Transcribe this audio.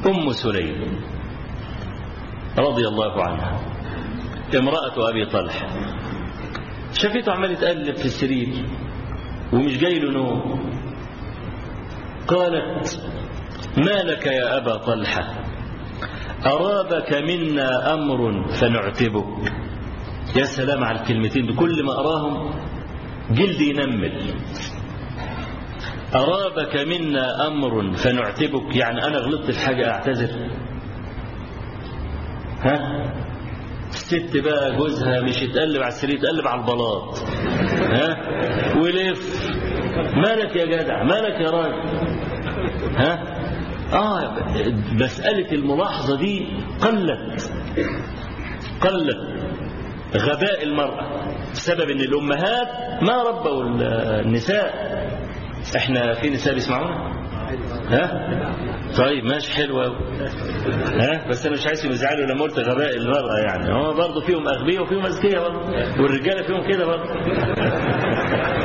أم سليم رضي الله عنها امرأة أبي طلحة شافته عمال يتقلب في السرير ومش جاي له نوم قالت ما لك يا أبا طلحة أرابك منا أمر فنعتبك يا سلام على الكلمتين دي كل ما أراهم جلدي ينمل أرابك منا أمر فنعتبك يعني أنا غلطت في حاجة أعتذر ها الست بقى جوزها مش يتقلب على السرير يتقلب على البلاط ها ولف مالك يا جدع مالك يا راجل ها اه مسألة الملاحظة دي قلت قلت غباء المرأة بسبب ان الامهات ما ربوا النساء احنا في نساء بيسمعونا ها طيب ماشي حلو قوي ها بس انا مش عايزهم يزعلوا لما قلت غباء المرأة يعني هو برضه فيهم اغبياء وفيهم اذكياء برضه والرجاله فيهم كده برضه